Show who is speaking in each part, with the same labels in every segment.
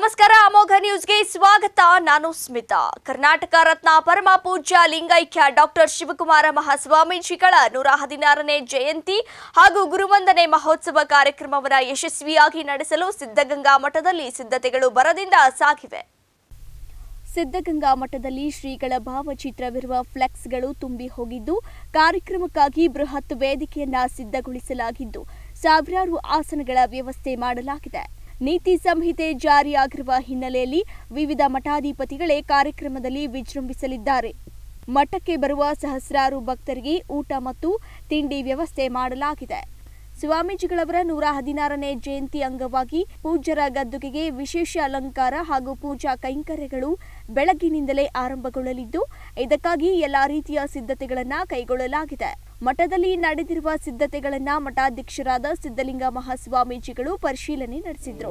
Speaker 1: ನಮಸ್ಕಾರ ಅಮೋಘ ನ್ಯೂಸ್ಗೆ ಸ್ವಾಗತ ನಾನು ಸ್ಮಿತಾ ಕರ್ನಾಟಕ ರತ್ನ ಪರಮ ಪೂಜ್ಯ ಲಿಂಗೈಕ್ಯ ಡಾಕ್ಟರ್ ಶಿವಕುಮಾರ ಮಹಾಸ್ವಾಮೀಜಿಗಳ ನೂರ ಹದಿನಾರನೇ ಜಯಂತಿ ಹಾಗೂ ಗುರುವಂದನೆ ಮಹೋತ್ಸವ ಕಾರ್ಯಕ್ರಮವನ್ನು ಯಶಸ್ವಿಯಾಗಿ ನಡೆಸಲು ಸಿದ್ಧಗಂಗಾ ಮಠದಲ್ಲಿ ಸಿದ್ಧತೆಗಳು ಬರದಿಂದ ಸಾಗಿವೆ ಸಿದ್ಧಗಂಗಾ ಮಠದಲ್ಲಿ ಶ್ರೀಗಳ ಭಾವಚಿತ್ರವಿರುವ ಫ್ಲೆಕ್ಸ್ಗಳು ತುಂಬಿ ಹೋಗಿದ್ದು ಕಾರ್ಯಕ್ರಮಕ್ಕಾಗಿ ಬೃಹತ್ ವೇದಿಕೆಯನ್ನ ಸಿದ್ಧಗೊಳಿಸಲಾಗಿದ್ದು ಸಾವಿರಾರು ಆಸನಗಳ ವ್ಯವಸ್ಥೆ ಮಾಡಲಾಗಿದೆ ನೀತಿ ಸಂಹಿತೆ ಜಾರಿಯಾಗಿರುವ ಹಿನ್ನೆಲೆಯಲ್ಲಿ ವಿವಿಧ ಮಠಾಧಿಪತಿಗಳೇ ಕಾರ್ಯಕ್ರಮದಲ್ಲಿ ವಿಜೃಂಭಿಸಲಿದ್ದಾರೆ ಮಠಕ್ಕೆ ಬರುವ ಸಹಸ್ರಾರು ಭಕ್ತರಿಗೆ ಊಟ ಮತ್ತು ತಿಂಡಿ ವ್ಯವಸ್ಥೆ ಮಾಡಲಾಗಿದೆ ಸ್ವಾಮೀಜಿಗಳವರ ನೂರ ಹದಿನಾರನೇ ಜಯಂತಿ ಅಂಗವಾಗಿ ಪೂಜ್ಯರ ಗದ್ದುಗೆಗೆ ವಿಶೇಷ ಅಲಂಕಾರ ಹಾಗೂ ಪೂಜಾ ಕೈಂಕರ್ಯಗಳು ಬೆಳಗ್ಗಿನಿಂದಲೇ ಆರಂಭಗೊಳ್ಳಲಿದ್ದು ಇದಕ್ಕಾಗಿ ಎಲ್ಲಾ ರೀತಿಯ ಸಿದ್ಧತೆಗಳನ್ನ ಕೈಗೊಳ್ಳಲಾಗಿದೆ ಮಠದಲ್ಲಿ ನಡೆದಿರುವ ಸಿದ್ಧತೆಗಳನ್ನ ಮಠಾಧ್ಯಕ್ಷರಾದ ಸಿದ್ದಲಿಂಗ ಮಹಾಸ್ವಾಮೀಜಿಗಳು ಪರಿಶೀಲನೆ ನಡೆಸಿದ್ರು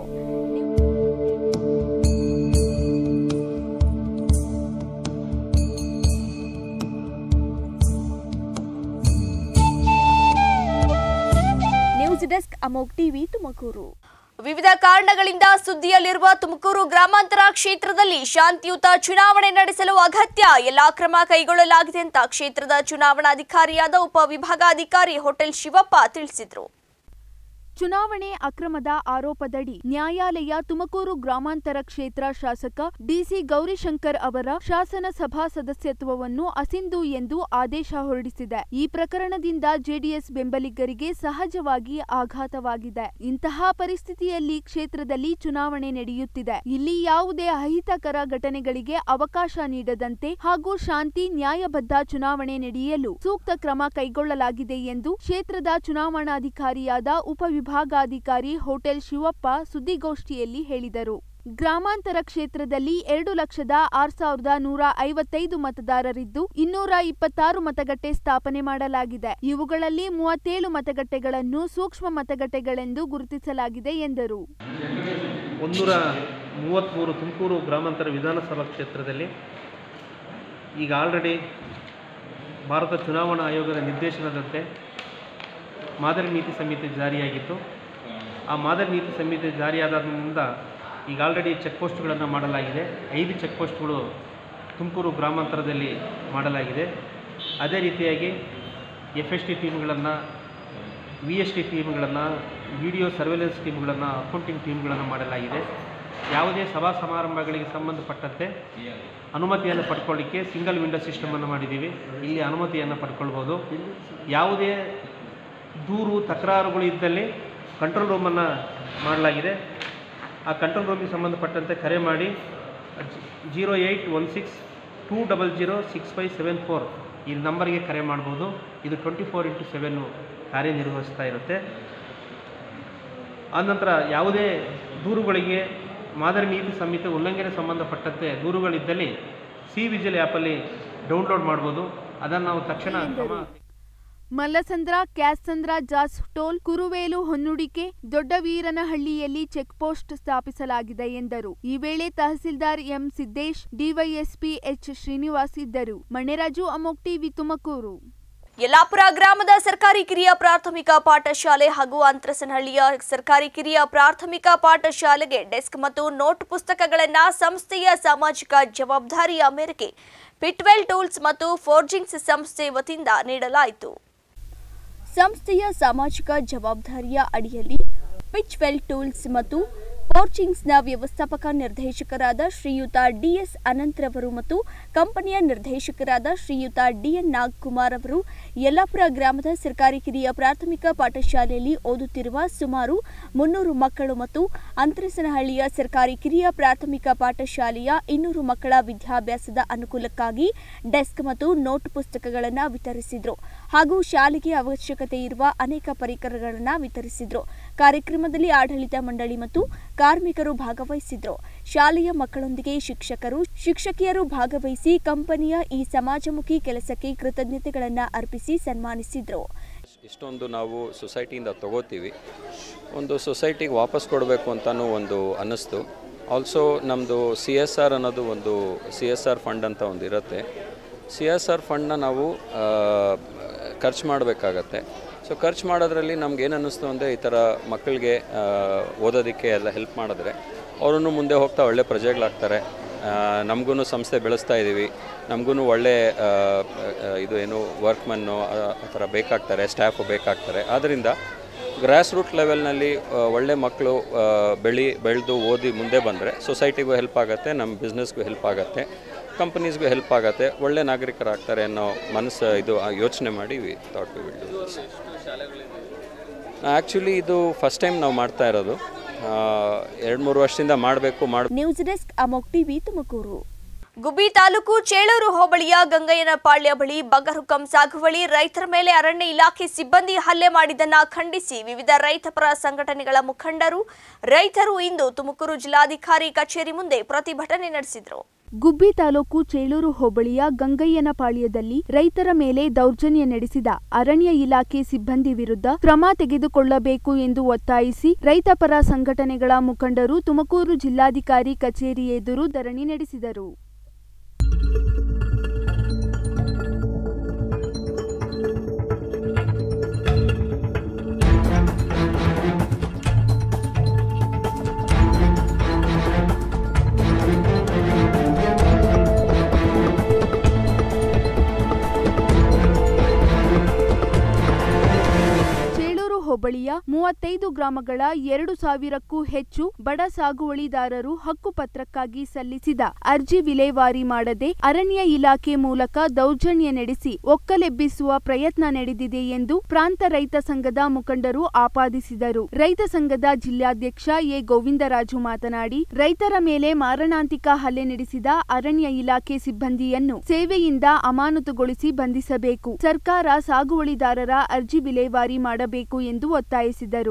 Speaker 1: news desk Amok TV Tumakuru ವಿವಿಧ ಕಾರಣಗಳಿಂದ ಸುದ್ದಿಯಲ್ಲಿರುವ ತುಮಕೂರು ಗ್ರಾಮಾಂತರ ಕ್ಷೇತ್ರದಲ್ಲಿ ಶಾಂತಿಯುತ ಚುನಾವಣೆ ನಡೆಸಲು ಅಗತ್ಯ ಎಲ್ಲಾ ಕ್ರಮ ಕೈಗೊಳ್ಳಲಾಗಿದೆ ಅಂತ ಕ್ಷೇತ್ರದ ಚುನಾವಣಾಧಿಕಾರಿಯಾದ ಉಪವಿಭಾಗಾಧಿಕಾರಿ ಹೋಟೆಲ್ ಶಿವಪ್ಪ ತಿಳಿಸಿದರು
Speaker 2: ಚುನಾವಣೆ ಅಕ್ರಮದ ಆರೋಪದಡಿ ನ್ಯಾಯಾಲಯ ತುಮಕೂರು ಗ್ರಾಮಾಂತರ ಕ್ಷೇತ್ರ ಶಾಸಕ ಡಿಸಿ ಗೌರಿಶಂಕರ್ ಅವರ ಶಾಸನ ಸಭಾ ಸದಸ್ಯತ್ವವನ್ನು ಅಸಿಂಧು ಎಂದು ಆದೇಶ ಹೊರಡಿಸಿದೆ ಈ ಪ್ರಕರಣದಿಂದ ಜೆಡಿಎಸ್ ಬೆಂಬಲಿಗರಿಗೆ ಸಹಜವಾಗಿ ಆಘಾತವಾಗಿದೆ ಇಂತಹ ಪರಿಸ್ಥಿತಿಯಲ್ಲಿ ಕ್ಷೇತ್ರದಲ್ಲಿ ಚುನಾವಣೆ ನಡೆಯುತ್ತಿದೆ ಇಲ್ಲಿ ಯಾವುದೇ ಅಹಿತಕರ ಘಟನೆಗಳಿಗೆ ಅವಕಾಶ ನೀಡದಂತೆ ಹಾಗೂ ಶಾಂತಿ ನ್ಯಾಯಬದ್ಧ ಚುನಾವಣೆ ನಡೆಯಲು ಸೂಕ್ತ ಕ್ರಮ ಕೈಗೊಳ್ಳಲಾಗಿದೆ ಎಂದು ಕ್ಷೇತ್ರದ ಚುನಾವಣಾಧಿಕಾರಿಯಾದ ಉಪವಿಭಾಗಾಧಿಕಾರಿ ಹೋಟೆಲ್ ಶಿವಪ್ಪ ಸುದ್ದಿಗೋಷ್ಠಿಯಲ್ಲಿ ಹೇಳಿದರು ಗ್ರಾಮಾಂತರ ಕ್ಷೇತ್ರದಲ್ಲಿ ಎರಡು ಲಕ್ಷದ ಆರ್ ಸಾವಿರದ ನೂರ ಐವತ್ತೈದು ಮತದಾರರಿದ್ದು ಇನ್ನೂರ ಇಪ್ಪತ್ತಾರು ಮತಗಟ್ಟೆ ಸ್ಥಾಪನೆ ಮಾಡಲಾಗಿದೆ ಇವುಗಳಲ್ಲಿ ಮೂವತ್ತೇಳು ಮತಗಟ್ಟೆಗಳನ್ನು ಸೂಕ್ಷ್ಮ ಮತಗಟ್ಟೆಗಳೆಂದು ಗುರುತಿಸಲಾಗಿದೆ ಎಂದರು
Speaker 3: ಒಂದೂರ ಮೂವತ್ತ್ಮೂರು ತುಮಕೂರು ಗ್ರಾಮಾಂತರ ವಿಧಾನಸಭಾ ಕ್ಷೇತ್ರದಲ್ಲಿ ಈಗ ಆಲ್ರೆಡಿ ಭಾರತ ಚುನಾವಣಾ ಆಯೋಗದ ನಿರ್ದೇಶನದಂತೆ ಮಾದರಿ ನೀತಿ ಸಂಹಿತೆ ಜಾರಿಯಾಗಿತ್ತು ಆ ಮಾದರಿ ನೀತಿ ಸಂಹಿತೆ ಜಾರಿಯಾದಾದ್ರಿಂದ ಈಗ ಆಲ್ರೆಡಿ ಚೆಕ್ ಪೋಸ್ಟ್ಗಳನ್ನು ಮಾಡಲಾಗಿದೆ ಐದು ಚೆಕ್ ಪೋಸ್ಟ್ಗಳು ತುಮಕೂರು ಗ್ರಾಮಾಂತರದಲ್ಲಿ ಮಾಡಲಾಗಿದೆ ಅದೇ ರೀತಿಯಾಗಿ ಎಫ್ ಎಸ್ ಟಿ ಟೀಮ್ಗಳನ್ನು ವಿ ಎಸ್ ಟಿ ಟೀಮ್ಗಳನ್ನು ವಿಡಿಯೋ ಸರ್ವೆಲೆನ್ಸ್ ಟೀಮ್ಗಳನ್ನು ಅಕೌಂಟಿಂಗ್ ಟೀಮ್ಗಳನ್ನು ಮಾಡಲಾಗಿದೆ ಯಾವುದೇ ಸಭಾ ಸಮಾರಂಭಗಳಿಗೆ ಸಂಬಂಧಪಟ್ಟಂತೆ ಅನುಮತಿಯನ್ನು ಪಡ್ಕೊಳ್ಳಿಕ್ಕೆ ಸಿಂಗಲ್ ವಿಂಡೋ ಸಿಸ್ಟಮನ್ನು ಮಾಡಿದ್ದೀವಿ ಇಲ್ಲಿ ಅನುಮತಿಯನ್ನು ಪಡ್ಕೊಳ್ಬೋದು ಯಾವುದೇ ದೂರು ತಕರಾರುಗಳು ಇದ್ದಲ್ಲಿ ಕಂಟ್ರೋಲ್ ರೂಮನ್ನು ಮಾಡಲಾಗಿದೆ ಆ ಕಂಟ್ರೋಲ್ ರೂಮಿಗೆ ಸಂಬಂಧಪಟ್ಟಂತೆ ಕರೆ ಮಾಡಿ zero eight one six two double zero six five seven four ಈ ನಂಬರ್ಗೆ ಕರೆ ಮಾಡ್ಬೋದು ಇದು ಟ್ವೆಂಟಿ ಫೋರ್ ಇಂಟು ಸೆವೆನ್ನು ಕಾರ್ಯನಿರ್ವಹಿಸ್ತಾ ಇರುತ್ತೆ ಆನಂತರ ಯಾವುದೇ ದೂರುಗಳಿಗೆ ಮಾದರಿ ನೀತಿ ಸಂಹಿತೆ ಉಲ್ಲಂಘನೆ ಸಂಬಂಧಪಟ್ಟಂತೆ ದೂರುಗಳಿದ್ದಲ್ಲಿ ಸಿ ವಿಜಿಲ್ ಆ್ಯಪಲ್ಲಿ ಡೌನ್ಲೋಡ್ ಮಾಡ್ಬೋದು ಅದನ್ನು ನಾವು ತಕ್ಷಣ ಕ್ರಮ
Speaker 2: ಮಲ್ಲಸಂದ್ರ ಕ್ಯಾಸಂದ್ರ ಜಾಸ್ ಟೋಲ್ ಕುರುವೇಲು ಹೊನ್ನುಡಿಕೆ ದೊಡ್ಡವೀರನಹಳ್ಳಿಯಲ್ಲಿ ಚೆಕ್ ಪೋಸ್ಟ್ ಸ್ಥಾಪಿಸಲಾಗಿದೆ ಎಂದರು ಈ ವೇಳೆ ತಹಸೀಲ್ದಾರ್ M Siddesh DYSP H Srinivas ಇದ್ದರು ಮಣ್ಣೆರಾಜು ಅಮೋಕ್ ಟಿವಿ ತುಮಕೂರು
Speaker 1: ಯಲ್ಲಾಪುರ ಗ್ರಾಮದ ಸರ್ಕಾರಿ ಕಿರಿಯ ಪ್ರಾಥಮಿಕ ಪಾಠಶಾಲೆ ಹಾಗೂ ಅಂತ್ರಸನಹಳ್ಳಿಯ ಸರ್ಕಾರಿ ಕಿರಿಯ ಪ್ರಾಥಮಿಕ ಪಾಠಶಾಲೆಗೆ ಡೆಸ್ಕ್ ಮತ್ತು ನೋಟ್ ಪುಸ್ತಕಗಳನ್ನು ಸಂಸ್ಥೆಯ ಸಾಮಾಜಿಕ ಜವಾಬ್ದಾರಿಯ ಮೇರೆಗೆ ಪಿಟ್ವೆಲ್ ಟೂಲ್ಸ್ ಮತ್ತು ಫೋರ್ಜಿಂಗ್ಸ್ ಸಂಸ್ಥೆ ವತಿಯಿಂದ ನೀಡಲಾಯಿತು ಸಂಸ್ಥೆಯ ಸಾಮಾಜಿಕ ಜವಾಬ್ದಾರಿಯ ಅಡಿಯಲ್ಲಿ ಪಿಚ್ವೆಲ್ ಟೂಲ್ಸ್ ಮತ್ತು ಫೋರ್ಚಿಂಗ್ಸ್ನ ವ್ಯವಸ್ಥಾಪಕ ನಿರ್ದೇಶಕರಾದ ಶ್ರೀಯುತ ಡಿಎಸ್ ಅನಂತ್ರವರು ಮತ್ತು ಕಂಪನಿಯ ನಿರ್ದೇಶಕರಾದ ಶ್ರೀಯುತ ಡಿಎನ್ ನಾಗ್ಕುಮಾರ್ ಅವರು ಯಲ್ಲಾಪುರ ಗ್ರಾಮದ ಸರ್ಕಾರಿ ಕಿರಿಯ ಪ್ರಾಥಮಿಕ ಪಾಠಶಾಲೆಯಲ್ಲಿ ಓದುತ್ತಿರುವ ಸುಮಾರು ಮುನ್ನೂರು ಮಕ್ಕಳು ಮತ್ತು ಅಂತರಸನಹಳ್ಳಿಯ ಸರ್ಕಾರಿ ಕಿರಿಯ ಪ್ರಾಥಮಿಕ ಪಾಠಶಾಲೆಯ ಇನ್ನೂರು ಮಕ್ಕಳ ವಿದ್ಯಾಭ್ಯಾಸದ ಅನುಕೂಲಕ್ಕಾಗಿ ಡೆಸ್ಕ್ ಮತ್ತು ನೋಟ್ ಪುಸ್ತಕಗಳನ್ನು ವಿತರಿಸಿದ್ರು ಹಾಗೂ ಶಾಲೆಗೆ ಅವಶ್ಯಕತೆ ಇರುವ ಅನೇಕ ಪರಿಕರಗಳನ್ನು ವಿತರಿಸಿದ್ರು ಕಾರ್ಯಕ್ರಮದಲ್ಲಿ ಆಡಳಿತ ಮಂಡಳಿ ಮತ್ತು ಕಾರ್ಮಿಕರು ಭಾಗವಹಿಸಿದ್ರು ಶಾಲೆಯ ಮಕ್ಕಳೊಂದಿಗೆ ಶಿಕ್ಷಕರು ಶಿಕ್ಷಕಿಯರು ಭಾಗವಹಿಸಿ ಕಂಪನಿಯ ಈ ಸಮಾಜಮುಖಿ ಕೆಲಸಕ್ಕೆ ಕೃತಜ್ಞತೆಗಳನ್ನು ಅರ್ಪಿಸಿ ಸನ್ಮಾನಿಸಿದ್ರು
Speaker 4: ಇಷ್ಟೊಂದು ನಾವು ಸೊಸೈಟಿಯಿಂದ ತಗೋತೀವಿ ಒಂದು ಸೊಸೈಟಿಗೆ ವಾಪಸ್ ಕೊಡಬೇಕು ಅಂತಲೂ ಒಂದು ಅನ್ನಿಸ್ತು ಆಲ್ಸೋ ನಮ್ಮದು ಸಿ ಎಸ್ ಆರ್ ಅನ್ನೋದು ಒಂದು ಸಿ ಎಸ್ ಆರ್ ಫಂಡ್ ಅಂತ ಒಂದು ಇರುತ್ತೆ ಸಿ ಎಸ್ ಆರ್ ಫಂಡ್ನ ನಾವು ಖರ್ಚು ಮಾಡಬೇಕಾಗತ್ತೆ ಸೊ ಖರ್ಚು ಮಾಡೋದ್ರಲ್ಲಿ ನಮ್ಗೆ ಏನು ಅನ್ನಿಸ್ತು ಅಂದರೆ ಈ ಥರ ಮಕ್ಕಳಿಗೆ ಆ, ಓದೋದಕ್ಕೆ ಎಲ್ಲ ಹೆಲ್ಪ್ ಮಾಡಿದ್ರೆ ಅವರೂ ಮುಂದೆ ಹೋಗ್ತಾ ಒಳ್ಳೆ ಪ್ರಜೆಗಳಾಗ್ತಾರೆ ನಮಗೂ ಸಂಸ್ಥೆ ಬೆಳೆಸ್ತಾ ಇದ್ದೀವಿ ನಮಗೂ ಒಳ್ಳೆ ಆ, ಆ, ಇದು ಏನು ವರ್ಕ್ಮನ್ನು ಆ ಥರ ಬೇಕಾಗ್ತಾರೆ ಸ್ಟಾಫು ಬೇಕಾಗ್ತಾರೆ ಆದ್ದರಿಂದ ಗ್ರಾಸ್ ರೂಟ್ ಲೆವೆಲ್ನಲ್ಲಿ ಆ, ಒಳ್ಳೆ ಮಕ್ಕಳು ಆ, ಬೆಳಿ ಬೆಳೆದು ಓದಿ ಮುಂದೆ ಬಂದರೆ ಸೊಸೈಟಿಗೂ ಹೆಲ್ಪ್ ಆಗುತ್ತೆ ನಮ್ಮ ಬಿಸ್ನೆಸ್ಗೂ ಹೆಲ್ಪ್ ಆಗುತ್ತೆ ಕಂಪನೀಸ್ಗೂ ಹೆಲ್ಪ್ ಆಗುತ್ತೆ ಒಳ್ಳೆ ನಾಗರಿಕರಾಗ್ತಾರೆ ಅನ್ನೋ ಮನಸ್ಸು ಇದು ಆ ಯೋಚನೆ ಮಾಡಿ thought we will do actually ಇದು ಫಸ್ಟ್ ಟೈಮ್ ನಾವು ಮಾಡ್ತಾ ಇರೋದು ಎರಡು ಮೂರು ವರ್ಷದಿಂದ ಮಾಡಬೇಕು ಮಾಡಿ
Speaker 1: news desk Amok TV Tumakuru Gubbi taluk Chelur ಹೋಬಳಿಯ ಗಂಗಯ್ಯನಪಾಳ್ಯ ಬಳಿ ಬಗರುಕಂ ಸಾಗುವಳಿ ರೈತರ ಮೇಲೆ ಅರಣ್ಯ ಇಲಾಖೆ ಸಿಬ್ಬಂದಿ ಹಲ್ಲೆ ಮಾಡಿದ್ದನ್ನ ಖಂಡಿಸಿ ವಿವಿಧ ರೈತಪರ ಸಂಘಟನೆಗಳ ಮುಖಂಡರು ರೈತರು ಇಂದು ತುಮಕೂರು ಜಿಲ್ಲಾಧಿಕಾರಿ ಕಚೇರಿ ಮುಂದೆ ಪ್ರತಿಭಟನೆ ನಡೆಸಿದರು
Speaker 2: ಗುಬ್ಬಿ ತಾಲೂಕು ಚೇಳೂರು ಹೋಬಳಿಯ ಗಂಗಯ್ಯನಪಾಳ್ಯದಲ್ಲಿ ರೈತರ ಮೇಲೆ ದೌರ್ಜನ್ಯ ನಡೆಸಿದ ಅರಣ್ಯ ಇಲಾಖೆ ಸಿಬ್ಬಂದಿ ವಿರುದ್ಧ ಕ್ರಮ ತೆಗೆದುಕೊಳ್ಳಬೇಕು ಎಂದು ಒತ್ತಾಯಿಸಿ ರೈತಪರ ಸಂಘಟನೆಗಳ ಮುಖಂಡರು ತುಮಕೂರು ಜಿಲ್ಲಾಧಿಕಾರಿ ಕಚೇರಿ ಎದುರು ಧರಣಿ ನಡೆಸಿದರು ಚೇಳೂರು ಹೋಬಳಿಯ ಮೂವತ್ತೈದು ಗ್ರಾಮಗಳ ಎರಡು ಸಾವಿರಕ್ಕೂ ಹೆಚ್ಚು ಬಡ ಸಾಗುವಳಿದಾರರು ಹಕ್ಕುಪತ್ರಕ್ಕಾಗಿ ಸಲ್ಲಿಸಿದ ಅರ್ಜಿ ವಿಲೇವಾರಿ ಮಾಡದೆ ಅರಣ್ಯ ಇಲಾಖೆ ಮೂಲಕ ದೌರ್ಜನ್ಯ ನಡೆಸಿ ಒಕ್ಕಲೆಬ್ಬಿಸುವ ಪ್ರಯತ್ನ ನಡೆದಿದೆ ಎಂದು ಪ್ರಾಂತ ರೈತ ಸಂಘದ ಮುಖಂಡರು ಆಪಾದಿಸಿದರು ರೈತ ಸಂಘದ ಜಿಲ್ಲಾಧ್ಯಕ್ಷ ಎ ಗೋವಿಂದರಾಜು ಮಾತನಾಡಿ ರೈತರ ಮೇಲೆ ಮಾರಣಾಂತಿಕ ಹಲ್ಲೆ ನಡೆಸಿದ ಅರಣ್ಯ ಇಲಾಖೆ ಸಿಬ್ಬಂದಿಯನ್ನು ಸೇವೆಯಿಂದ ಅಮಾನತುಗೊಳಿಸಿ ಬಂಧಿಸಬೇಕು ಸರ್ಕಾರ ಸಾಗುವಳಿದಾರರ ಅರ್ಜಿ ವಿಲೇವಾರಿ ಮಾಡಬೇಕು ಎಂದು ಒತ್ತಾಯಿಸಿದರು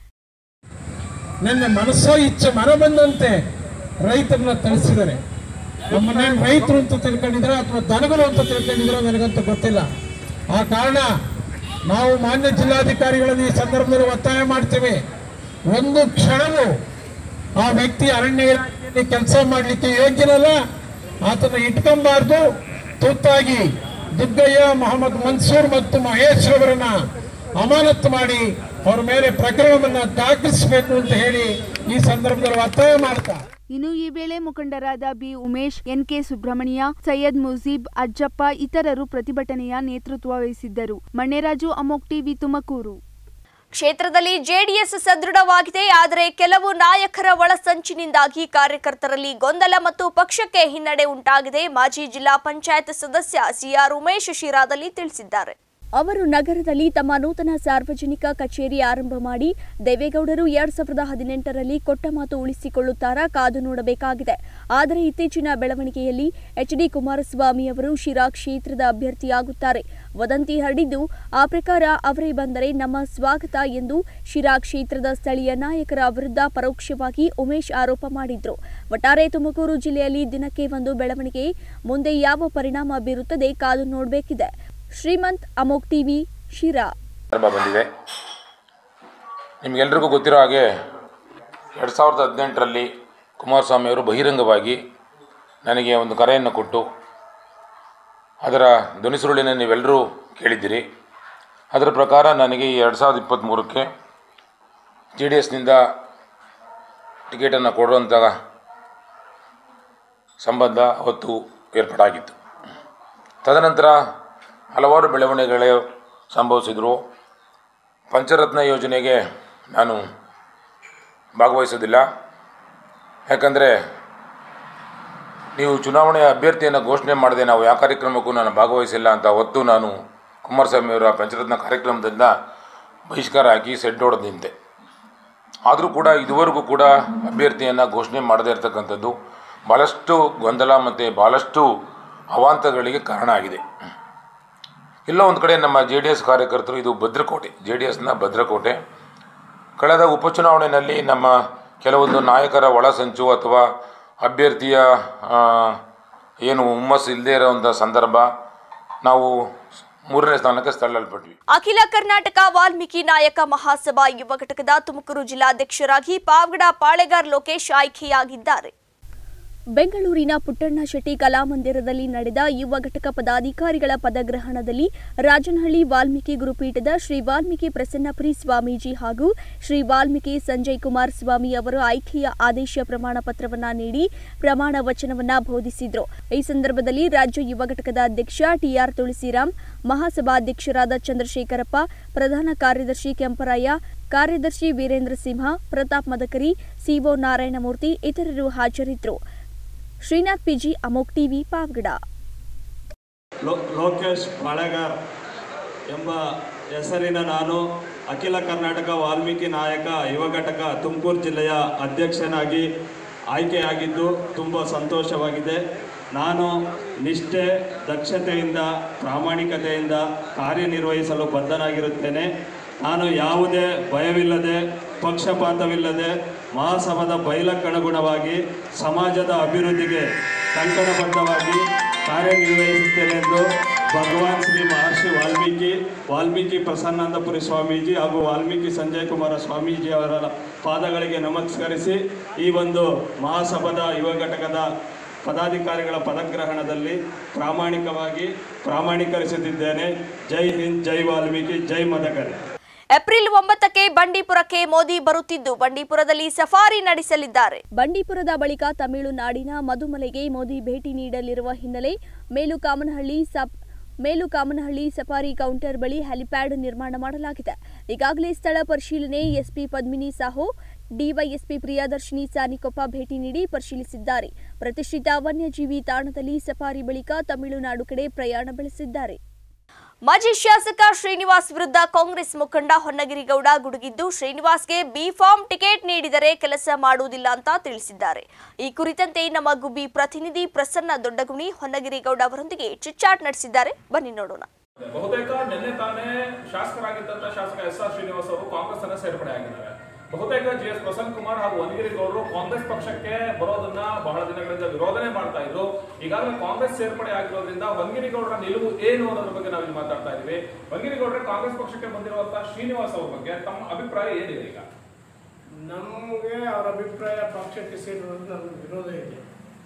Speaker 5: ನನ್ನ ಮನಸ್ಸೋ ಇಚ್ಛೆ ಮನ ಬಂದಂತೆ ರೈತರನ್ನ ತಿಳಿಸಿದ್ದಾರೆ ನಮ್ಮನ್ನೇನು ರೈತರು ಅಂತ ತಿಳ್ಕೊಂಡಿದ್ರೆ ಅಥವಾ ದನಗಳು ಅಂತ ತಿಳ್ಕೊಂಡಿದ್ರೆ ನನಗಂತೂ ಗೊತ್ತಿಲ್ಲ ಆ ಕಾರಣ ನಾವು ಮಾನ್ಯ ಜಿಲ್ಲಾಧಿಕಾರಿಗಳನ್ನು ಈ ಸಂದರ್ಭದಲ್ಲಿ ಒತ್ತಾಯ ಮಾಡ್ತೇವೆ ಒಂದು ಕ್ಷಣವೂ ಆ ವ್ಯಕ್ತಿ ಅರಣ್ಯ ಇಲಾಖೆಯಲ್ಲಿ ಕೆಲಸ ಮಾಡಲಿಕ್ಕೆ ಯೋಗ್ಯನಲ್ಲ ಆತನ ಇಟ್ಕೊಂಬಾರ್ದು ತುರ್ತಾಗಿ ದುಗ್ಗಯ್ಯ ಮೊಹಮ್ಮದ್ ಮನ್ಸೂರ್ ಮತ್ತು ಮಹೇಶ್ ಅವರನ್ನ ಅಮಾನತು ಮಾಡಿ ಅವ್ರ ಮೇಲೆ ಪ್ರಕರಣವನ್ನ ದಾಖಲಿಸಬೇಕು ಅಂತ ಹೇಳಿ ಈ ಸಂದರ್ಭದಲ್ಲಿ ಒತ್ತಾಯ ಮಾಡ್ತಾ
Speaker 2: ಇನ್ನು ಈ ವೇಳೆ ಮುಖಂಡರಾದ ಬಿ ಉಮೇಶ್ ಎನ್ಕೆ ಸುಬ್ರಹ್ಮಣ್ಯ ಸೈಯದ್ ಮುಜೀಬ್ ಅಜ್ಜಪ್ಪ ಇತರರು ಪ್ರತಿಭಟನೆಯ ನೇತೃತ್ವ ವಹಿಸಿದ್ದರು ಮಣ್ಣೆರಾಜು ಅಮೋಕ್ ಟಿವಿ ತುಮಕೂರು
Speaker 1: ಕ್ಷೇತ್ರದಲ್ಲಿ ಜೆಡಿಎಸ್ ಸದೃಢವಾಗಿದೆ ಆದರೆ ಕೆಲವು ನಾಯಕರ ಒಳಸಂಚಿನಿಂದಾಗಿ ಕಾರ್ಯಕರ್ತರಲ್ಲಿ ಗೊಂದಲ ಮತ್ತು ಪಕ್ಷಕ್ಕೆ ಹಿನ್ನಡೆ ಉಂಟಾಗಿದೆ ಮಾಜಿ ಜಿಲ್ಲಾ ಪಂಚಾಯತ್ ಸದಸ್ಯ ಸಿಆರ್ ಉಮೇಶ್ ಶಿರಾದಲ್ಲಿ ತಿಳಿಸಿದ್ದಾರೆ ಅವರು ನಗರದಲ್ಲಿ ತಮ್ಮ ನೂತನ ಸಾರ್ವಜನಿಕ ಕಚೇರಿ ಆರಂಭ ಮಾಡಿ ದೇವೇಗೌಡರು ಎರಡ್ ಸಾವಿರದ ಹದಿನೆಂಟರಲ್ಲಿ ಕೊಟ್ಟ ಮಾತು ಉಳಿಸಿಕೊಳ್ಳುತ್ತಾರಾ ಕಾದು ನೋಡಬೇಕಾಗಿದೆ ಆದರೆ ಇತ್ತೀಚಿನ ಬೆಳವಣಿಗೆಯಲ್ಲಿ ಎಚ್ ಡಿ ಕುಮಾರಸ್ವಾಮಿ ಅವರು ಶಿರಾ ಕ್ಷೇತ್ರದ ಅಭ್ಯರ್ಥಿಯಾಗುತ್ತಾರೆ ವದಂತಿ ಹರಡಿದ್ದು ಆ ಪ್ರಕಾರ ಅವರೇ ಬಂದರೆ ನಮ್ಮ ಸ್ವಾಗತ ಎಂದು ಶಿರಾ ಕ್ಷೇತ್ರದ ಸ್ಥಳೀಯ ನಾಯಕರ ವಿರುದ್ಧ ಪರೋಕ್ಷವಾಗಿ ಉಮೇಶ್ ಆರೋಪ ಮಾಡಿದ್ರು ಒಟ್ಟಾರೆ ತುಮಕೂರು ಜಿಲ್ಲೆಯಲ್ಲಿ ದಿನಕ್ಕೆ ಒಂದು ಬೆಳವಣಿಗೆ ಮುಂದೆ ಯಾವ ಪರಿಣಾಮ ಬೀರುತ್ತದೆ ಕಾದು ನೋಡಬೇಕಿದೆ ಶ್ರೀಮಂತ್ ಅಮೋಕ್ ಟಿವಿ ಶಿರಾ
Speaker 6: ಸಂದರ್ಭ ಬಂದಿದೆ ನಿಮಗೆಲ್ರಿಗೂ ಗೊತ್ತಿರೋ ಹಾಗೆ ಎರಡು ಸಾವಿರದ ಹದಿನೆಂಟರಲ್ಲಿ ಕುಮಾರಸ್ವಾಮಿ ಅವರು ಬಹಿರಂಗವಾಗಿ ನನಗೆ ಒಂದು ಕರೆಯನ್ನು ಕೊಟ್ಟು ಅದರ ಧ್ವನಿಸುರುಳಿನ ನೀವೆಲ್ಲರೂ ಕೇಳಿದ್ದೀರಿ ಅದರ ಪ್ರಕಾರ ನನಗೆ ಈ ಎರಡು ಸಾವಿರದ ಇಪ್ಪತ್ತ್ಮೂರಕ್ಕೆ ಜೆ ಡಿ ಎಸ್ನಿಂದ ಟಿಕೆಟನ್ನು ಕೊಡುವಂಥ ಸಂಬಂಧ ಅವತ್ತು ಏರ್ಪಾಡಾಗಿತ್ತು ತದನಂತರ ಹಲವಾರು ಬೆಳವಣಿಗೆಗಳು ಸಂಭವಿಸಿದರು ಪಂಚರತ್ನ ಯೋಜನೆಗೆ ನಾನು ಭಾಗವಹಿಸೋದಿಲ್ಲ ಯಾಕಂದರೆ ನೀವು ಚುನಾವಣೆಯ ಅಭ್ಯರ್ಥಿಯನ್ನು ಘೋಷಣೆ ಮಾಡದೆ ನಾವು ಯಾವ ಕಾರ್ಯಕ್ರಮಕ್ಕೂ ನಾನು ಭಾಗವಹಿಸಿಲ್ಲ ಅಂತ ಹೊತ್ತು ನಾನು ಕುಮಾರಸ್ವಾಮಿಯವರ ಪಂಚರತ್ನ ಕಾರ್ಯಕ್ರಮದಿಂದ ಬಹಿಷ್ಕಾರ ಹಾಕಿ ಸೆಡ್ ಹೊಡೆದು ನಿಂತೆ ಆದರೂ ಕೂಡ ಇದುವರೆಗೂ ಕೂಡ ಅಭ್ಯರ್ಥಿಯನ್ನು ಘೋಷಣೆ ಮಾಡದೇ ಇರತಕ್ಕಂಥದ್ದು ಭಾಳಷ್ಟು ಗೊಂದಲ ಮತ್ತು ಭಾಳಷ್ಟು ಅವಾಂತರಗಳಿಗೆ ಕಾರಣ ಆಗಿದೆ ಎಲ್ಲೋ ಒಂದು ಕಡೆ ನಮ್ಮ ಜೆ ಡಿ ಎಸ್ ಕಾರ್ಯಕರ್ತರು ಇದು ಭದ್ರಕೋಟೆ ಜೆ ಡಿ ಎಸ್ನ ಭದ್ರಕೋಟೆ ಕಳೆದ ಉಪಚುನಾವಣೆಯಲ್ಲಿ ನಮ್ಮ ಕೆಲವೊಂದು ನಾಯಕರ ಒಳಸಂಚು ಅಥವಾ ಅಭ್ಯರ್ಥಿಯ ಆ, ಏನು ಹುಮ್ಮಸ್ಸು ಇಲ್ಲದೇ ಇರೋವಂಥ ಸಂದರ್ಭ ನಾವು ಮೂರನೇ ಸ್ಥಾನಕ್ಕೆ ತಳ್ಳಲ್ಪಟ್ವಿ
Speaker 1: ಅಖಿಲ ಕರ್ನಾಟಕ ವಾಲ್ಮೀಕಿ ನಾಯಕ ಮಹಾಸಭಾ ಯುವ ಘಟಕದ ತುಮಕೂರು ಜಿಲ್ಲಾಧ್ಯಕ್ಷರಾಗಿ ಪಾವಗಡ ಪಾಳೆಗಾರ್ ಲೋಕೇಶ್ ಆಯ್ಕೆಯಾಗಿದ್ದಾರೆ ಬೆಂಗಳೂರಿನ ಪುಟ್ಟಣ್ಣ ಶೆಟ್ಟಿ ಕಲಾಮಂದಿರದಲ್ಲಿ ನಡೆದ ಯುವ ಘಟಕ ಪದಾಧಿಕಾರಿಗಳ ಪದಗ್ರಹಣದಲ್ಲಿ ರಾಜನಹಳ್ಳಿ ವಾಲ್ಮೀಕಿ ಗುರುಪೀಠದ ಶ್ರೀ ವಾಲ್ಮೀಕಿ ಪ್ರಸನ್ನಪುರಿ ಸ್ವಾಮೀಜಿ ಹಾಗೂ ಶ್ರೀ ವಾಲ್ಮೀಕಿ ಸಂಜಯ್ ಕುಮಾರ್ ಸ್ವಾಮಿ ಅವರು ಆಯ್ಕೆಯ ಆದೇಶ ಪ್ರಮಾಣ ಪತ್ರವನ್ನ ನೀಡಿ ಪ್ರಮಾಣ ವಚನವನ್ನ ಬೋಧಿಸಿದ್ರು ಈ ಸಂದರ್ಭದಲ್ಲಿ ರಾಜ್ಯ ಯುವ ಘಟಕದ ಅಧ್ಯಕ್ಷ ಟಿಆರ್ ತುಳಸಿರಾಮ್ ಮಹಾಸಭಾಧ್ಯಕ್ಷರಾದ ಚಂದ್ರಶೇಖರಪ್ಪ ಪ್ರಧಾನ ಕಾರ್ಯದರ್ಶಿ ಕೆಂಪರಾಯ ಕಾರ್ಯದರ್ಶಿ ವೀರೇಂದ್ರ ಸಿಂಹ ಪ್ರತಾಪ್ ಮದಕರಿ ಸಿಒ ನಾರಾಯಣಮೂರ್ತಿ ಇತರರು ಹಾಜರಿದ್ದರು Srinath PG Amok TV Pavagada
Speaker 7: ಲೋ ಲೋಕೇಶ್ ಪಾಳೆಗಾರ್ ಎಂಬ ಹೆಸರಿನ ನಾನು ಅಖಿಲ ಕರ್ನಾಟಕ ವಾಲ್ಮೀಕಿ ನಾಯಕ ಯುವ ಘಟಕ ತುಮಕೂರು ಜಿಲ್ಲೆಯ ಅಧ್ಯಕ್ಷನಾಗಿ ಆಯ್ಕೆಯಾಗಿದ್ದು ತುಂಬ ಸಂತೋಷವಾಗಿದೆ ನಾನು ನಿಷ್ಠೆ ದಕ್ಷತೆಯಿಂದ ಪ್ರಾಮಾಣಿಕತೆಯಿಂದ ಕಾರ್ಯನಿರ್ವಹಿಸಲು ಬದ್ಧನಾಗಿರುತ್ತೇನೆ ನಾನು ಯಾವುದೇ ಭಯವಿಲ್ಲದೆ ಪಕ್ಷಪಾತವಿಲ್ಲದೆ ಮಹಾಸಭಾದ ಬೈಲಕ್ಕನುಗುಣವಾಗಿ ಸಮಾಜದ ಅಭಿವೃದ್ಧಿಗೆ ಕಂಕಣಬದ್ಧವಾಗಿ ಕಾರ್ಯನಿರ್ವಹಿಸುತ್ತೇನೆ ಎಂದು ಭಗವಾನ್ ಶ್ರೀ ಮಹರ್ಷಿ ವಾಲ್ಮೀಕಿ ವಾಲ್ಮೀಕಿ ಪ್ರಸನ್ನಾನಂದಪುರಿ ಸ್ವಾಮೀಜಿ ಹಾಗೂ ವಾಲ್ಮೀಕಿ ಸಂಜಯ್ ಕುಮಾರ ಸ್ವಾಮೀಜಿ ಅವರ ಪಾದಗಳಿಗೆ ನಮಸ್ಕರಿಸಿ ಈ ಒಂದು ಮಹಾಸಭಾದ ಯುವ ಘಟಕದ ಪದಾಧಿಕಾರಿಗಳ ಪದಗ್ರಹಣದಲ್ಲಿ ಪ್ರಾಮಾಣಿಕವಾಗಿ ಪ್ರಾಮಾಣೀಕರಿಸುತ್ತಿದ್ದೇನೆ ಜೈ ಹಿಂದ್ ಜೈ ವಾಲ್ಮೀಕಿ ಜೈ ಮದಕರಿ
Speaker 1: ಏಪ್ರಿಲ್ ಒಂಬತ್ತಕ್ಕೆ ಬಂಡೀಪುರಕ್ಕೆ ಮೋದಿ ಬರುತ್ತಿದ್ದು ಬಂಡೀಪುರದಲ್ಲಿ ಸಫಾರಿ ನಡೆಸಲಿದ್ದಾರೆ ಬಂಡೀಪುರದ ಬಳಿಕ ತಮಿಳುನಾಡಿನ ಮಧುಮಲೆಗೆ ಮೋದಿ ಭೇಟಿ ನೀಡಲಿರುವ ಹಿನ್ನೆಲೆ Melukamanahalli sub Melukamanahalli safari counter ಬಳಿ ಹೆಲಿಪ್ಯಾಡ್ ನಿರ್ಮಾಣ ಮಾಡಲಾಗಿದೆ ಈಗಾಗಲೇ ಸ್ಥಳ ಪರಿಶೀಲನೆ ಎಸ್ಪಿ ಪದ್ಮಿನಿ ಸಾಹು ಡಿವೈಎಸ್ಪಿ ಪ್ರಿಯದರ್ಶಿನಿ ಸಾನಿಕೊಪ್ಪ ಭೇಟಿ ನೀಡಿ ಪರಿಶೀಲಿಸಿದ್ದಾರೆ ಪ್ರತಿಷ್ಠಿತ ವನ್ಯಜೀವಿ ತಾಣದಲ್ಲಿ ಸಫಾರಿ ಬಳಿಕ ತಮಿಳುನಾಡು ಕಡೆ ಪ್ರಯಾಣ ಬೆಳೆಸಿದ್ದಾರೆ ಮಾಜಿ ಶಾಸಕ ಶ್ರೀನಿವಾಸ್ ವಿರುದ್ಧ ಕಾಂಗ್ರೆಸ್ ಮುಖಂಡ ಹೊನ್ನಗಿರಿಗೌಡ ಗುಡುಗಿದ್ದು ಶ್ರೀನಿವಾಸ್ಗೆ ಬಿ ಫಾರ್ಮ್ ಟಿಕೆಟ್ ನೀಡಿದರೆ ಕೆಲಸ ಮಾಡುವುದಿಲ್ಲ ಅಂತ ತಿಳಿಸಿದ್ದಾರೆ ಈ ಕುರಿತಂತೆ ನಮ್ಮ ಗುಬ್ಬಿ ಪ್ರತಿನಿಧಿ ಪ್ರಸನ್ನ ದೊಡ್ಡಗುಣಿ ಹೊನ್ನಗಿರಿಗೌಡ ಅವರೊಂದಿಗೆ ಚಿಟ್ಚಾಟ್ ನಡೆಸಿದ್ದಾರೆ ಬನ್ನಿ ನೋಡೋಣ
Speaker 8: ಬಹುತೇಕ ನಿನ್ನೆ ತಾನೇ ಶಾಸಕರಾಗಿದ್ದಂತ ಶಾಸಕ ಎಸ್ ಆರ್ ಶ್ರೀನಿವಾಸ್ ಅವರು ಕಾಂಗ್ರೆಸ್ ಅನ್ನ ಸೇರ್ಪಡೆ ಆಗಿದ್ದಾರೆ ಬಹುತೇಕ ಜಿ ಎಸ್ ಪ್ರಸನ್ನ ಕುಮಾರ್ ಹಾಗೂ ವನಗಿರಿ ಗೌಡರು ಕಾಂಗ್ರೆಸ್ ಪಕ್ಷಕ್ಕೆ ಬರೋದನ್ನ ಬಹಳ ದಿನಗಳಿಂದ ವಿರೋಧನೆ ಮಾಡ್ತಾ ಇದ್ರು ಈಗಾಗಲೇ ಕಾಂಗ್ರೆಸ್ ಸೇರ್ಪಡೆ ಆಗಿರೋದ್ರಿಂದ ವನಗಿರಿ ಗೌಡರ ನಿಲುವು ಏನು ಅನ್ನೋದ್ರ ಬಗ್ಗೆ ನಾವಿಲ್ಲಿ ಮಾತಾಡ್ತಾ ಇದೀವಿ ವನಗಿರಿ ಗೌಡರ ಕಾಂಗ್ರೆಸ್ ಪಕ್ಷಕ್ಕೆ ಬಂದಿರುವಂತಹ ಶ್ರೀನಿವಾಸ್ ಅವ್ರ ಬಗ್ಗೆ ತಮ್ಮ ಅಭಿಪ್ರಾಯ ಏನಿದೆ ಈಗ
Speaker 9: ನಮಗೆ ಅವರ ಅಭಿಪ್ರಾಯ ಪಕ್ಷಕ್ಕೆ ಸೇರಿರೋದು ನನ್ನ ವಿರೋಧ ಇದೆ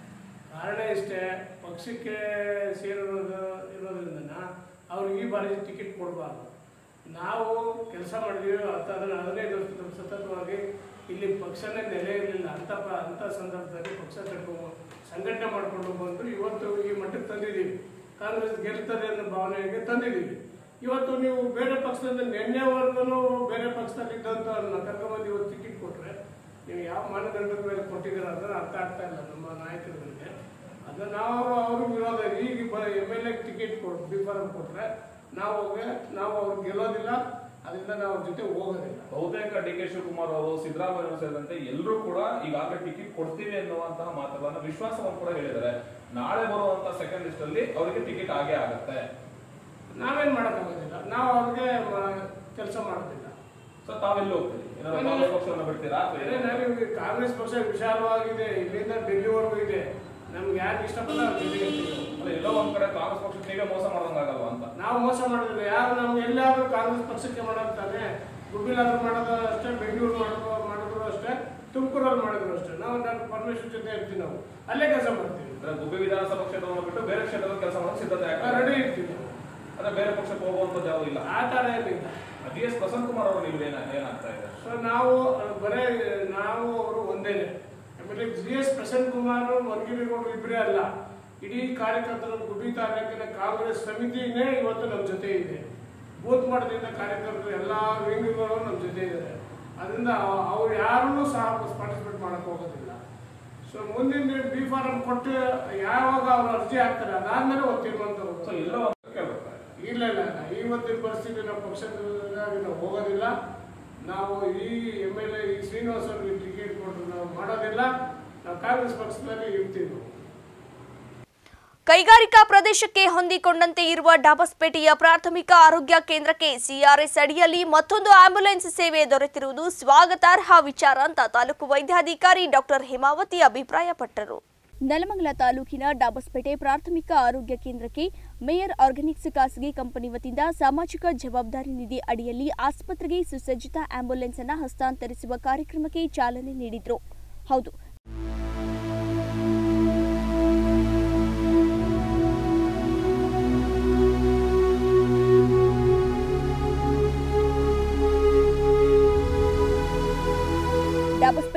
Speaker 9: ಕಾರಣ ಇಷ್ಟೇ ಪಕ್ಷಕ್ಕೆ ಸೇರಿರೋದು ಇರೋದ್ರಿಂದ ಅವ್ರಿಗೆ ಈ ಬಾರಿ ಟಿಕೆಟ್ ಕೊಡಬಾರ್ದು ನಾವು ಕೆಲಸ ಮಾಡಿದ್ವಿ ಹತ್ತಾದ್ರೆ ಹದಿನೈದು ವರ್ಷದ ಸತತವಾಗಿ ಇಲ್ಲಿ ಪಕ್ಷನೇ ನೆಲೆ ಇರಲಿಲ್ಲ ಅಂತ ಪ- ಅಂತ ಸಂದರ್ಭದಲ್ಲಿ ಪಕ್ಷ ಕಟ್ಕೊಂಡು ಸಂಘಟನೆ ಮಾಡಿಕೊಂಡು ಬಂದು ಇವತ್ತು ಈ ಮಟ್ಟಕ್ಕೆ ತಂದಿದ್ದೀವಿ ಕಾಂಗ್ರೆಸ್ ಗೆಲ್ತದೆ ಅನ್ನೋ ಭಾವನೆಗೆ ತಂದಿದ್ದೀವಿ ಇವತ್ತು ನೀವು ಬೇರೆ ಪಕ್ಷದಿಂದ ನಿನ್ನೆವರೆಗೂ ಬೇರೆ ಪಕ್ಷದಲ್ಲಿ ಇದ್ದಂಥವ್ರನ್ನ ಕರ್ಕೊಂಬಂದು ಇವತ್ತು ಟಿಕೆಟ್ ಕೊಟ್ರೆ ನೀವು ಯಾವ ಮಾನದಂಡದ ಮೇಲೆ ಕೊಟ್ಟಿದ್ದೀರ ಅದನ್ನ ಅರ್ಥ ಆಗ್ತಾ ಇಲ್ಲ ನಮ್ಮ ನಾಯಕರುಗಳಿಗೆ ಅದನ್ನ ನಾವು ಅವ್ರ ವಿರೋಧ ಈಗ ಎಮ್ ಎಲ್ ಎ ಟಿಕೆಟ್ ಕೊಟ್ಟು ಬಿಫಾರಂ ಕೊಟ್ರೆ ನಾವು ಅವ್ರಿಗೆ ನಾವು ಅವ್ರಿಗೆ ಗೆಲ್ಲೋದಿಲ್ಲ ಅದರಿಂದ ನಾವು ಅವ್ರ ಜೊತೆ ಹೋಗೋದಿಲ್ಲ
Speaker 8: ಬಹುತೇಕ ಡಿ ಕೆ ಶಿವಕುಮಾರ್ ಅವರು ಸಿದ್ದರಾಮಯ್ಯ ಅವರು ಸೇರಿದಂತೆ ಎಲ್ಲರೂ ಕೂಡ ಈಗಾಗಲೇ ಟಿಕೆಟ್ ಕೊಡ್ತೀವಿ ಅನ್ನುವಂತಹ ಮಾತುಗಳನ್ನ ವಿಶ್ವಾಸವನ್ನು ಕೂಡ ಹೇಳಿದ್ದಾರೆ ನಾಳೆ ಬರುವಂತಹ ಸೆಕೆಂಡ್ ಲಿಸ್ಟ್ ಅಲ್ಲಿ ಅವರಿಗೆ ಟಿಕೆಟ್ ಆಗೇ ಆಗುತ್ತೆ
Speaker 9: ನಾವೇನ್ ಮಾಡೋಕ್ಕಾಗೋದಿಲ್ಲ ನಾವು ಅವ್ರಿಗೆ ಕೆಲಸ ಮಾಡೋದಿಲ್ಲ
Speaker 8: ಸೊ ತಾವೆಲ್ಲಿ ಹೋಗ್ತೀರಿ ಏನಾದ್ರು ಕಾಂಗ್ರೆಸ್ ಪಕ್ಷವನ್ನು ಬಿಡ್ತೀರಾ ಅಥವಾ
Speaker 9: ಅದೇ
Speaker 8: ಏನು?
Speaker 9: ನಾವೀಗ ಕಾಂಗ್ರೆಸ್ ಪಕ್ಷ ವಿಶಾಲವಾಗಿದೆ ಇಲ್ಲಿಂದ ಡೆಲ್ಲಿವರೆಗೂ ಇದೆ ನಮ್ಗೆ ಯಾರು ಇಷ್ಟಪಲ್ಲ ಅವ್ರ ಜೊತೆಗೆ ಇರ್ತೀವಿ.
Speaker 8: ಅಲ್ಲ ಎಲ್ಲೋ ಒಂದ್ ಕಡೆ ಕಾಂಗ್ರೆಸ್ ಪಕ್ಷಕ್ಕೆ ನೀವೇ ಮೋಸ ಮಾಡ್ದಂಗಾಗಲ್ವಾ ಅಂತ
Speaker 9: ನಾವು ಮೋಸ ಮಾಡೋದಿಲ್ಲ ಯಾರು ನಮ್ಗೆ ಎಲ್ಲಾದ್ರೂ ಕಾಂಗ್ರೆಸ್ ಪಕ್ಷಕ್ಕೆ ಮಾಡೋದು ತಾನೆ ಗುಬ್ಬಿಲಾದ್ರೂ ಮಾಡೋದು ಅಷ್ಟೇ ಬೆಂಗಳೂರು ಮಾಡೋದು ಮಾಡಿದ್ರು ಅಷ್ಟೇ ತುಮಕೂರಲ್ಲಿ ಮಾಡಿದ್ರು ಅಷ್ಟೇ ನಾವು ನಾನು ಪರಮೇಶ್ವರ್ ಜೊತೆ ಇರ್ತೀವಿ ನಾವು ಅಲ್ಲೇ ಕೆಲಸ ಮಾಡ್ತೀವಿ
Speaker 8: ಅಂದ್ರೆ ಗುಬ್ಬಿ ವಿಧಾನಸಭಾ ಕ್ಷೇತ್ರವನ್ನು ಬಿಟ್ಟು ಬೇರೆ ಕ್ಷೇತ್ರದಲ್ಲಿ ಕೆಲಸ ಮಾಡೋ ಸಿದ್ಧತೆ ಆಗ್ತಾ
Speaker 9: ರೆಡಿ
Speaker 8: ಇದೆ.
Speaker 9: ಇರ್ತೀವಿ ನಾವು.
Speaker 8: ಅಂದ್ರೆ ಬೇರೆ ಪಕ್ಷಕ್ಕೆ ಹೋಗುವಂತದ್ದು ಯಾವುದು ಇಲ್ಲ
Speaker 9: ಆ ಥರ ಏನಿಲ್ಲ
Speaker 8: ಡಿ ಎಸ್ ಪ್ರಸನ್ನ ಕುಮಾರ್ ಅವರು ನೀವು ಏನ ಏನಾಗ್ತಾ ಇದೆ
Speaker 9: ಸೊ ನಾವು ಅಹ್, ಬರೇ ನಾವು ಅವರು ಒಂದೇನೆ ಆಮೇಲೆ ಜಿ ಎಸ್ ಪ್ರಸನ್ನ ಕುಮಾರ್ ವರ್ಗಿರಿಗೌಡರು ಇಬ್ಬರೇ ಅಲ್ಲ ಇಡೀ ಕಾರ್ಯಕರ್ತರು ಗುಬ್ಬಿ ತಾಲೂಕಿನ ಕಾಂಗ್ರೆಸ್ ಸಮಿತಿನೇ ಇವತ್ತು ನಮ್ಮ ಜೊತೆ ಇದೆ ಬೂತ್ ಮಟ್ಟದಿಂದ ಕಾರ್ಯಕರ್ತರು ಎಲ್ಲ ವಿಂಗ್ಗಳು ನಮ್ಮ ಜೊತೆ ಇದ್ದಾರೆ ಅದರಿಂದ ಅವ್- ಅವ್ರು ಯಾರನ್ನೂ ಸಹ ಪಾರ್ಟಿಸಿಪೇಟ್ ಮಾಡಕ್ ಹೋಗೋದಿಲ್ಲ ಸೊ ಮುಂದಿನ ಬಿ ಫಾರಂ ಕೊಟ್ಟು ಯಾವಾಗ ಅವ್ರು ಅರ್ಜಿ ಹಾಕ್ತಾರೆ ಅದಾದ್ಮೇಲೆ ಒಂದು ತೀರ್ಮಾನ
Speaker 8: ಸೊ
Speaker 9: ತಗೋತಾರೆ
Speaker 8: ಎಲ್ಲೋ ಒಂದು ಕೇಳ್ಬೇಕು
Speaker 9: ಇಲ್ಲ ಇಲ್ಲ ಇಲ್ಲ ಇವತ್ತಿನ ಪರಿಸ್ಥಿತಿ ನಾವು ಪಕ್ಷದಲ್ಲಿ ನಾವು ಹೋಗೋದಿಲ್ಲ ನಾವು ಈ ಎಮ್ ಎಲ್ ಎ ಈ ಶ್ರೀನಿವಾಸ್ ಅವರಿಗೆ ಟಿಕೆಟ್ ಕೊಟ್ಟು ನಾವು ಮಾಡೋದಿಲ್ಲ ನಾವು ಕಾಂಗ್ರೆಸ್ ಪಕ್ಷದಲ್ಲಿ ಇರ್ತೀವಿ ನಾವು.
Speaker 1: ಕೈಗಾರಿಕಾ ಪ್ರದೇಶಕ್ಕೆ ಹೊಂದಿಕೊಂಡಂತೆ ಇರುವ ಡಾಬಸ್ಪೇಟೆಯ ಪ್ರಾಥಮಿಕ ಆರೋಗ್ಯ ಕೇಂದ್ರಕ್ಕೆ ಸಿಆರ್ಎಸ್ ಅಡಿಯಲ್ಲಿ ಮತ್ತೊಂದು ಆಂಬ್ಯುಲೆನ್ಸ್ ಸೇವೆ ದೊರೆತಿರುವುದು ಸ್ವಾಗತಾರ್ಹ ವಿಚಾರ ಅಂತ ತಾಲೂಕು ವೈದ್ಯಾಧಿಕಾರಿ ಡಾಕ್ಟರ್ ಹೇಮಾವತಿ ಅಭಿಪ್ರಾಯಪಟ್ಟರು ನೆಲಮಂಗಲ ತಾಲೂಕಿನ ಡಾಬಸ್ಪೇಟೆ ಪ್ರಾಥಮಿಕ ಆರೋಗ್ಯ ಕೇಂದ್ರಕ್ಕೆ ಮೇಯರ್ ಆರ್ಗಾನಿಕ್ಸ್ ಖಾಸಗಿ ಕಂಪನಿ ವತಿಯಿಂದ ಸಾಮಾಜಿಕ ಜವಾಬ್ದಾರಿ ನಿಧಿ ಅಡಿಯಲ್ಲಿ ಆಸ್ಪತ್ರೆಗೆ ಸುಸಜ್ಜಿತ ಆಂಬ್ಯುಲೆನ್ಸ್ ಅನ್ನು ಹಸ್ತಾಂತರಿಸುವ ಕಾರ್ಯಕ್ರಮಕ್ಕೆ ಚಾಲನೆ ನೀಡಿದ್ರು ಹೌದು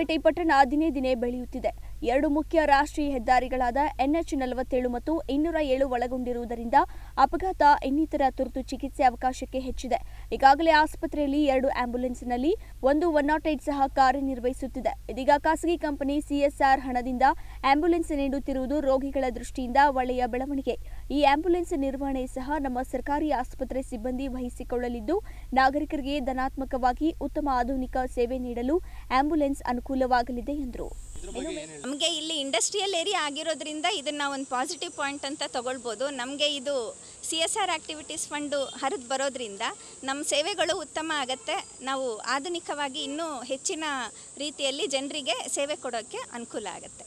Speaker 1: ಡಾಬಸ್ಪೇಟೆ ಪಟ್ಟಣ ದಿನೇ ದಿನೇ ಬೆಳೆಯುತ್ತಿದೆ ಎರಡು ಮುಖ್ಯ ರಾಷ್ಟ್ರೀಯ ಹೆದ್ದಾರಿಗಳಾದ ಎನ್ಎಚ್ ನಲವತ್ತೇಳು ಮತ್ತು ಇನ್ನೂರ ಏಳು ಒಳಗೊಂಡಿರುವುದರಿಂದ ಅಪಘಾತ ಇನ್ನಿತರ ತುರ್ತು ಚಿಕಿತ್ಸೆ ಅವಕಾಶಕ್ಕೆ ಹೆಚ್ಚಿದೆ ಈಗಾಗಲೇ ಆಸ್ಪತ್ರೆಯಲ್ಲಿ ಎರಡು ಆಂಬ್ಯುಲೆನ್ಸ್ನಲ್ಲಿ ಒಂದು ಒನ್ ನಾಟ್ ಏಟ್ ಸಹ ಕಾರ್ಯನಿರ್ವಹಿಸುತ್ತಿದೆ ಇದೀಗ ಖಾಸಗಿ ಕಂಪನಿ ಸಿಎಸ್ಆರ್ ಹಣದಿಂದ ಆಂಬ್ಯುಲೆನ್ಸ್ ನೀಡುತ್ತಿರುವುದು ರೋಗಿಗಳ ದೃಷ್ಟಿಯಿಂದ ಒಳ್ಳೆಯ ಬೆಳವಣಿಗೆ ಈ ಆಂಬ್ಯುಲೆನ್ಸ್ ನಿರ್ವಹಣೆ ಸಹ ನಮ್ಮ ಸರ್ಕಾರಿ ಆಸ್ಪತ್ರೆ ಸಿಬ್ಬಂದಿ ವಹಿಸಿಕೊಳ್ಳಲಿದ್ದು ನಾಗರಿಕರಿಗೆ ಧನಾತ್ಮಕವಾಗಿ ಉತ್ತಮ ಆಧುನಿಕ ಸೇವೆ ನೀಡಲು ಆಂಬ್ಯುಲೆನ್ಸ್ ಅನುಕೂಲವಾಗಲಿದೆ ಎಂದರು
Speaker 10: ನಮಗೆ ಇಲ್ಲಿ ಇಂಡಸ್ಟ್ರಿಯಲ್ ಏರಿಯಾ ಆಗಿರೋದ್ರಿಂದ ಇದನ್ನು ಒಂದು ಪಾಸಿಟಿವ್ ಪಾಯಿಂಟ್ ಅಂತ ತಗೊಳ್ಬೋದು ನಮಗೆ ಇದು C S R activities fund ಹರಿದು ಬರೋದ್ರಿಂದ ನಮ್ಮ ಸೇವೆಗಳು ಉತ್ತಮ ಆಗುತ್ತೆ ನಾವು ಆಧುನಿಕವಾಗಿ ಇನ್ನೂ ಹೆಚ್ಚಿನ ರೀತಿಯಲ್ಲಿ ಜನರಿಗೆ ಸೇವೆ ಕೊಡೋಕ್ಕೆ ಅನುಕೂಲ ಆಗುತ್ತೆ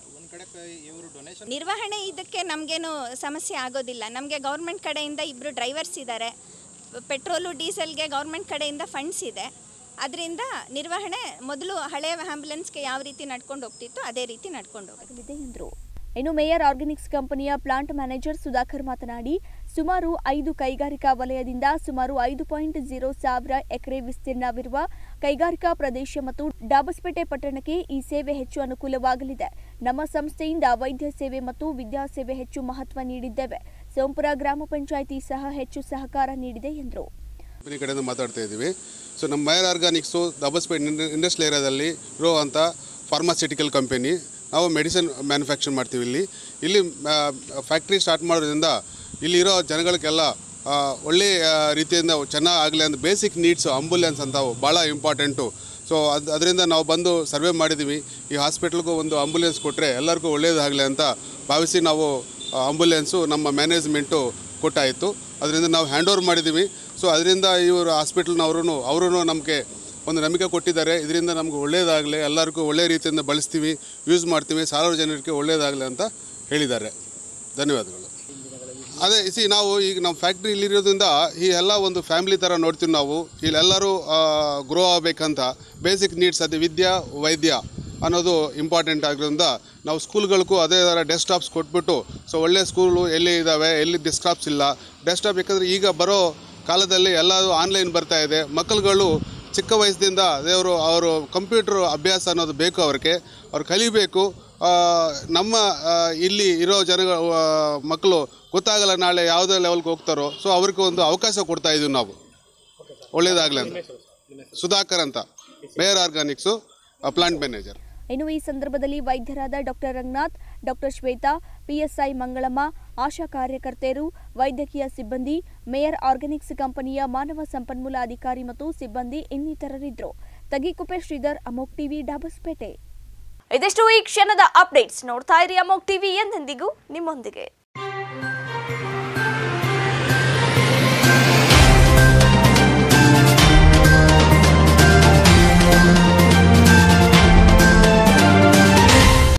Speaker 10: ನಿರ್ವಹಣೆ ಇದಕ್ಕೆ ನಮಗೇನು ಸಮಸ್ಯೆ ಆಗೋದಿಲ್ಲ ನಮಗೆ ಗೌರ್ಮೆಂಟ್ ಕಡೆಯಿಂದ ಇಬ್ಬರು ಡ್ರೈವರ್ಸ್ ಇದ್ದಾರೆ ಪೆಟ್ರೋಲು ಡೀಸೆಲ್ಗೆ ಗೌರ್ಮೆಂಟ್ ಕಡೆಯಿಂದ ಫಂಡ್ಸ್ ಇದೆ ಅದರಿಂದ ನಿರ್ವಹಣೆ ಮೊದಲು ಹಳೆಯ ಆ್ಯಂಬುಲೆನ್ಸ್ಗೆ ಯಾವ ರೀತಿ ನಡ್ಕೊಂಡು ಹೋಗ್ತಿತ್ತು ಅದೇ ರೀತಿ ನಡ್ಕೊಂಡು ಹೋಗುತ್ತೆ
Speaker 1: ಆಗಲಿದೆ ಎಂದರು ಇನ್ನು ಮೇಯರ್ ಆರ್ಗ್ಯಾನಿಕ್ಸ್ ಕಂಪನಿಯ ಪ್ಲಾಂಟ್ ಮ್ಯಾನೇಜರ್ ಸುಧಾಕರ್ ಮಾತನಾಡಿ ಸುಮಾರು ಐದು ಕೈಗಾರಿಕಾ ವಲಯದಿಂದ ಸುಮಾರು ಐದು ಪಾಯಿಂಟ್ ಜೀರೋ ಸಾವಿರ ಎಕರೆ ವಿಸ್ತೀರ್ಣವಿರುವ ಕೈಗಾರಿಕಾ ಪ್ರದೇಶ ಮತ್ತು ಡಾಬಸ್ಪೇಟೆ ಪಟ್ಟಣಕ್ಕೆ ಈ ಸೇವೆ ಹೆಚ್ಚು ಅನುಕೂಲವಾಗಲಿದೆ ನಮ್ಮ ಸಂಸ್ಥೆಯಿಂದ ವೈದ್ಯ ಸೇವೆ ಮತ್ತು ವಿದ್ಯಾ ಸೇವೆ ಹೆಚ್ಚು ಮಹತ್ವ ನೀಡಿದ್ದೇವೆ ಸೋಂಪುರ ಗ್ರಾಮ ಪಂಚಾಯಿತಿ ಸಹ ಹೆಚ್ಚು ಸಹಕಾರ ನೀಡಿದೆ ಎಂದರು
Speaker 11: ಕಂಪನಿ ಕಡೆಯಿಂದ ಮಾತಾಡ್ತಾ ಇದ್ದೀವಿ ಸೊ ನಮ್ಮ ಮೈರ್ ಆರ್ಗಾನಿಕ್ಸು ದಬಸ್ಪೇಟ್ ಇಂಡಸ್ಟ್ರಿಯಲ್ ಏರಿಯಾದಲ್ಲಿ ಇರುವಂಥ ಫಾರ್ಮಾಸ್ಯೂಟಿಕಲ್ ಕಂಪನಿ ನಾವು ಮೆಡಿಸಿನ್ ಮ್ಯಾನುಫ್ಯಾಕ್ಚರ್ ಮಾಡ್ತೀವಿ ಇಲ್ಲಿ ಇಲ್ಲಿ ಫ್ಯಾಕ್ಟ್ರಿ ಸ್ಟಾರ್ಟ್ ಮಾಡೋದ್ರಿಂದ ಇಲ್ಲಿರೋ ಜನಗಳಿಗೆಲ್ಲ ಆ, ಒಳ್ಳೆ ಆ, ರೀತಿಯಿಂದ ಚೆನ್ನಾಗಿ ಆಗಲಿ ಅಂತ ಬೇಸಿಕ್ ನೀಡ್ಸು ಆಂಬುಲೆನ್ಸ್ ಅಂತ ಭಾಳ ಇಂಪಾರ್ಟೆಂಟು ಸೊ ಅದು ಅದರಿಂದ ನಾವು ಬಂದು ಸರ್ವೆ ಮಾಡಿದ್ದೀವಿ ಈ ಹಾಸ್ಪಿಟ್ಲ್ಗೂ ಒಂದು ಆಂಬುಲೆನ್ಸ್ ಕೊಟ್ಟರೆ ಎಲ್ಲರಿಗೂ ಒಳ್ಳೆಯದಾಗಲಿ ಅಂತ ಭಾವಿಸಿ ನಾವು ಆಂಬುಲೆನ್ಸು ನಮ್ಮ ಮ್ಯಾನೇಜ್ಮೆಂಟು ಕೊಟ್ಟಾಯಿತು ಅದರಿಂದ ನಾವು ಹ್ಯಾಂಡ್ ಓವರ್ ಮಾಡಿದ್ದೀವಿ ಸೊ ಅದರಿಂದ ಇವರು ಹಾಸ್ಪಿಟ್ಲ್ನವರು ಅವರು ನಮಗೆ ಒಂದು ನಂಬಿಕೆ ಕೊಟ್ಟಿದ್ದಾರೆ ಇದರಿಂದ ನಮ್ಗೆ ಒಳ್ಳೆಯದಾಗಲಿ ಎಲ್ಲರಿಗೂ ಒಳ್ಳೆಯ ರೀತಿಯಿಂದ ಬಳಸ್ತೀವಿ ಯೂಸ್ ಮಾಡ್ತೀವಿ ಸಾರ್ವಜನಿಕರಿಗೆ ಒಳ್ಳೆಯದಾಗಲಿ ಅಂತ ಹೇಳಿದ್ದಾರೆ ಧನ್ಯವಾದಗಳು ಅದೇ ಸಿ ನಾವು ಈಗ ನಮ್ಮ ಫ್ಯಾಕ್ಟ್ರಿ ಇಲ್ಲಿರೋದ್ರಿಂದ ಈ ಎಲ್ಲ ಒಂದು ಫ್ಯಾಮಿಲಿ ಥರ ನೋಡ್ತೀವಿ ನಾವು ಇಲ್ಲೆಲ್ಲರೂ ಗ್ರೋ ಆಗಬೇಕಂತ ಬೇಸಿಕ್ ನೀಡ್ಸ್ ಅದೇ ವಿದ್ಯಾ ವೈದ್ಯ ಅನ್ನೋದು ಇಂಪಾರ್ಟೆಂಟ್ ಆಗಿರೋದ್ರಿಂದ ನಾವು ಸ್ಕೂಲ್ಗಳಿಗೂ ಅದೇ ಥರ ಡೆಸ್ಕ್ಟಾಪ್ಸ್ ಕೊಟ್ಬಿಟ್ಟು ಸೊ ಒಳ್ಳೆ ಸ್ಕೂಲು ಎಲ್ಲಿ ಇದ್ದಾವೆ ಎಲ್ಲಿ ಡೆಸ್ಕ್ಟಾಪ್ಸ್ ಇಲ್ಲ ಡೆಸ್ಕ್ಟಾಪ್ ಯಾಕಂದರೆ ಈಗ ಬರೋ ಕಾಲದಲ್ಲಿ ಎಲ್ಲದು ಆನ್ಲೈನ್ ಬರ್ತಾ ಇದೆ ಮಕ್ಕಳುಗಳು ಚಿಕ್ಕ ವಯಸ್ಸಿನಿಂದ ದೇವರು ಅವರು ಕಂಪ್ಯೂಟ್ರ್ ಅಭ್ಯಾಸ ಅನ್ನೋದು ಬೇಕು ಅವ್ರಿಗೆ ಅವ್ರು ಕಲಿಬೇಕು ಆ, ನಮ್ಮ ಆ, ಇಲ್ಲಿ ಇರೋ ಜನಗಳ ಮಕ್ಕಳು ಗೊತ್ತಾಗಲ್ಲ ನಾಳೆ ಯಾವುದೇ ಲೆವೆಲ್ಗೆ ಹೋಗ್ತಾರೋ ಸೊ ಅವ್ರಿಗೆ ಒಂದು ಅವಕಾಶ ಕೊಡ್ತಾ ಇದ್ದೀವಿ ನಾವು ಒಳ್ಳೇದಾಗಲಿ ಅಂತ ಸುಧಾಕರ್ ಅಂತ ಮೇಯರ್ ಆರ್ಗಾನಿಕ್ಸು ಪ್ಲಾಂಟ್ ಮ್ಯಾನೇಜರ್
Speaker 1: ಇನ್ನು ಈ ಸಂದರ್ಭದಲ್ಲಿ ವೈದ್ಯರಾದ doctor Ranganath doctor Shweta PSI Mangalamma ASHA ಕಾರ್ಯಕರ್ತೆಯರು ವೈದ್ಯಕೀಯ ಸಿಬ್ಬಂದಿ ಮೇಯರ್ ಆರ್ಗ್ಯಾನಿಕ್ಸ್ ಕಂಪನಿಯ ಮಾನವ ಸಂಪನ್ಮೂಲ ಅಧಿಕಾರಿ ಮತ್ತು ಸಿಬ್ಬಂದಿ ಇನ್ನಿತರರಿದ್ದರು ತಗಿಕುಪೆ ಶ್ರೀಧರ್ ಅಮೋಕ್ ಟಿವಿ ಡಾಬಸ್ಪೇಟೆ
Speaker 12: ಇದಿಷ್ಟು ಈ ಕ್ಷಣದ ಅಪ್ಡೇಟ್ಸ್ ನೋಡ್ತಾ ಇರಿ ಅಮೋಕ್ ಟಿವಿ ಎಂದೆಂದಿಗೂ ನಿಮ್ಮೊಂದಿಗೆ